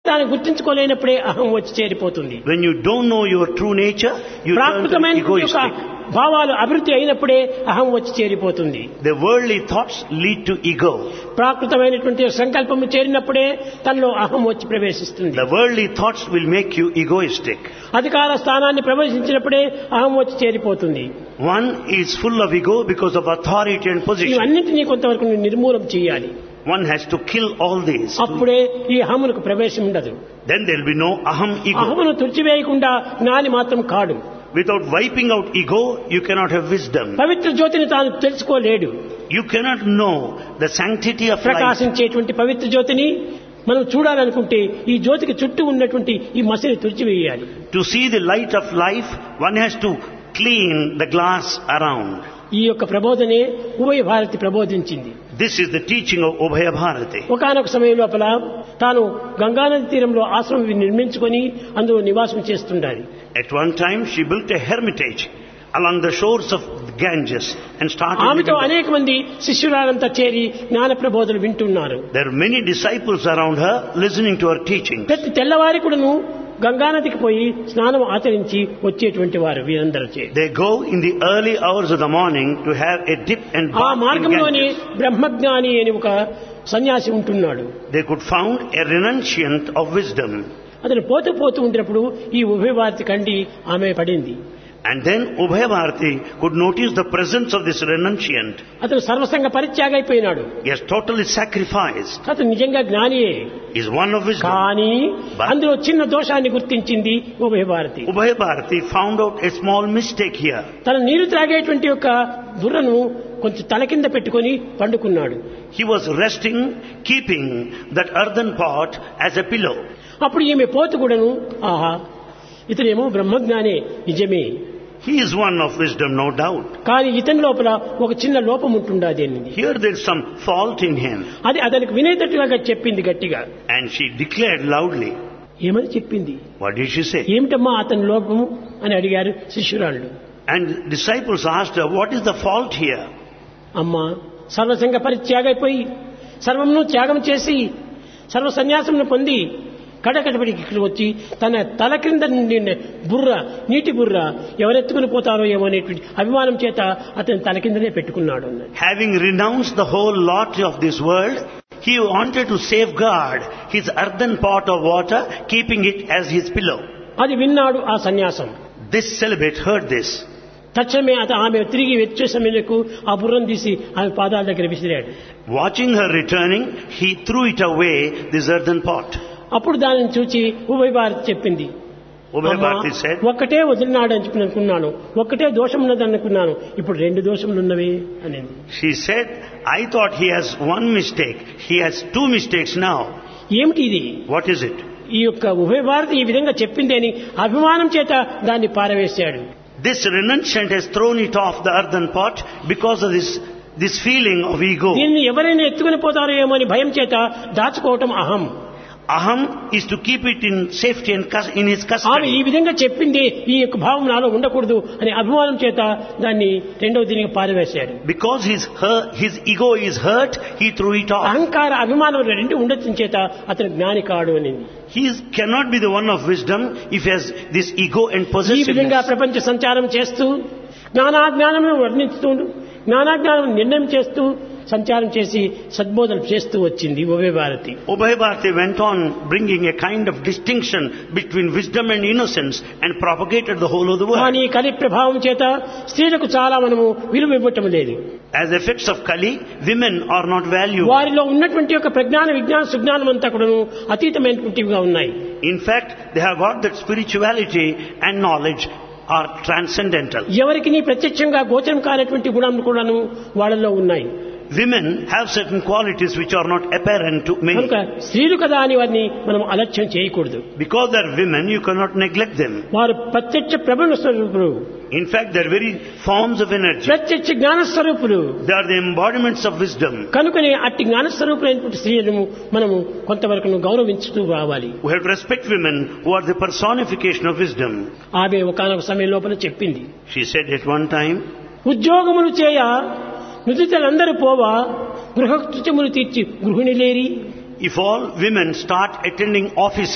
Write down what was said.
దాన్ని గుర్తించుకోలేనప్పుడే అహం వచ్చి చేరిపోతుంది When you don't know your true nature, you turn to ప్రాకృతమైన యొక్క egoistic. భావాలు అభివృద్ధి అయినప్పుడే అహం వచ్చి చేరిపోతుంది The worldly thoughts lead to ego. ప్రాకృతమైనటువంటి సంకల్పము చేరినప్పుడే తనలో అహం వచ్చి ప్రవేశిస్తుంది The worldly thoughts will make you egoistic. అధికార స్థానాన్ని ప్రవేశించినప్పుడే అహం వచ్చి చేరిపోతుంది One is full of ego because of authority and position. ఇవన్నింటినీ కొంతవరకు నువ్వు నిర్మూలం చేయాలి One has to kill all these. అప్పుడే ఈ అహమునకు ప్రవేశం ఉండదు Then there will be no aham ego. అహమును తుడిచివేయకుండా జ్ఞాని మాత్రం కాడు Without wiping out ego, you cannot have wisdom. పవిత్ర జ్యోతిని తాను తెలుసుకోలేడు You cannot know the sanctity of life. ప్రకాశించేటువంటి పవిత్ర జ్యోతిని మనం చూడాలనుకుంటే ఈ జ్యోతికి చుట్టూ ఉన్నటువంటి ఈ మసిని తుడిచివేయాలి To see the light of life, one has to clean the glass around. ఈ యొక్క ప్రబోధనే ఉభయ Bharati ప్రబోధించింది This is the teaching of Ubhaya Bharati. ఒకనొక సమయం లోపల తాను గంగానది తీరంలో ఆశ్రమం నిర్మించుకొని అందులో నివాసం చేస్తుండాలి At one time, she built a hermitage along the shores of Ganges and started living ఆమెతో there. అనేక మంది శిష్యురాలంతా చేరి జ్ఞాన ప్రబోధలు వింటున్నారు There are many disciples around her listening to her teaching. ప్రతి తెల్లవారి కూడాను గంగానదికి పోయి స్నానం ఆచరించి వచ్చేటువంటి వారు వీరందరూ చే They go in the early hours of the morning to have a dip and ఆ bath in మార్గంలోనే Ganges. బ్రహ్మజ్ఞాని అని ఒక సన్యాసి ఉంటున్నాడు They could found a renunciant of wisdom. అతను పోతూ పోతూ ఉండినప్పుడు ఈ ఉభయ భారతి కండి ఆమె పడింది And then Ubhaya Bharati could notice the presence of this renunciant. అతను సర్వసంగ పరిత్యాగైపోయినాడు He has totally sacrificed. అతను నిజంగా జ్ఞానియే Is one of wisdom. కానీ But- అందులో చిన్న దోషాన్ని గుర్తించింది ఉభయ Bharati Ubhaya Bharati found out a small mistake here. తన నీరు త్రాగేటువంటి యొక్క బుర్రను కొంచెం తల కింద పెట్టుకొని పండుకున్నాడు He was resting, keeping that earthen pot as a pillow. అప్పుడు ఈమె పోతు కూడాను ఆహా ఇతనేమో బ్రహ్మజ్ఞానే నిజమే He is one of wisdom, no doubt. కానీ ఇతని లోపల ఒక చిన్న లోపం ఉంటుండది అనింది Here there is some fault in him. అది అతనికి వినేటట్టుగా చెప్పింది గట్టిగా And she declared loudly. ఏమని చెప్పింది What did she say? ఏమిటమ్మా అతని లోపము అని అడిగారు శిష్యురాళ్ళు And disciples asked her, What is the fault here? అమ్మా సర్వసంగ పరిత్యాగైపోయి సర్వమును త్యాగం చేసి సర్వ సన్యాసమును పొంది కడకడపడికి ఇక్కడ వచ్చి తన తల క్రింద నుండి బుర్ర నీటి బుర్ర ఎవరెత్తుకుని పోతారో ఏమో అనేటువంటి అభిమానం చేత అతని తల కిందనే పెట్టుకున్నాడు అన్నది Having renounced the whole lot of this world, he wanted to safeguard his earthen pot of water, keeping it as his pillow. అది విన్నాడు ఆ సన్యాసం This celibate heard this. తక్షణమే అత ఆమె తిరిగి వచ్చే సమయంలో ఆ బుర్రను తీసి ఆమె పాదాల దగ్గర విసిరాడు Watching her returning, he threw it away, this earthen pot. అప్పుడు దానిని చూచి ఉభయ భారతి చెప్పింది Ubhay అమ్మా, Bharati said, ఒక్కటే వదిలినాడు అని చెప్పి అనుకున్నాను ఒక్కటే దోషం ఉన్నది అనుకున్నాను ఇప్పుడు రెండు దోషములు ఉన్నవి అనేది She said, I thought he has one mistake. He has two mistakes now. ఏమిటి ఇది What is it? ఈ యొక్క ఉభయ భారతి ఈ విధంగా చెప్పింది అని అభిమానం చేత దాన్ని పారవేశాడు This renunciant has thrown it off the earthen pot because of this, this feeling of ego. దీన్ని ఎవరైనా ఎత్తుకుని పోతారో ఏమో అని భయం చేత దాచుకోవటం అహం Aham is to keep it in safety and cus- in his ఆమె custody. ఈ విధంగా చెప్పింది ఈ యొక్క భావం నాలో ఉండకూడదు అనే అభిమానం చేత దాన్ని రెండవ దీనికి పారవేశాడు Because his, hurt, his ego is hurt, he threw it off. అహంకార అభిమానం రెండు ఉండటం చేత అతను జ్ఞాని కాడు అని He is, cannot be the one of wisdom if he has this ego and ఈ విధంగా possessiveness. ప్రపంచ సంచారం చేస్తూ జ్ఞానాజ్ఞానము వర్ణిస్తూ జ్ఞానాజ్ఞానం నిర్ణయం చేస్తూ సంచారం చేసి సద్బోధన చేస్తూ వచ్చింది ఉభయ Bharati Ubhay Bharati went on bringing a kind of distinction between wisdom and innocence and propagated the whole of the world. కానీ కలి ప్రభావం చేత స్త్రీలకు చాలా మనము విలువ ఇవ్వటం లేదు As effects of Kali, women are not valued. వారిలో ఉన్నటువంటి యొక్క ప్రజ్ఞాన విజ్ఞాన సుజ్ఞానం అంతా కూడాను అతీతమైనటువంటివిగా ఉన్నాయి In fact, they have got that spirituality and knowledge are transcendental. ఎవరికి నీ ప్రత్యక్షంగా గోచరం కానటువంటి గుణాలు కూడాను వాళ్ళలో ఉన్నాయి Women have certain qualities which are not apparent to many. కనుక స్త్రీలు కదా అని వారిని మనం అలక్ష్యం చేయకూడదు Because they're women, you cannot neglect them. వారు ప్రత్యక్ష ప్రబల స్వరూపులు In fact, they're very forms of energy. ప్రత్యక్ష జ్ఞాన స్వరూపులు They are the embodiments of wisdom. కనుకనే అట్టి జ్ఞాన స్వరూపులైనటువంటి స్త్రీలను మనము కొంతవరకు గౌరవించుతూ రావాలి We have to respect women who are the personification of wisdom. ఆమె ఒకనొక సమయం లోపల చెప్పింది She said at one time, ఉద్యోగములు చేయ నుదితలందరూ పోవా గృహకృత్యములు తీర్చి గృహిణి లేరి if all women start attending offices,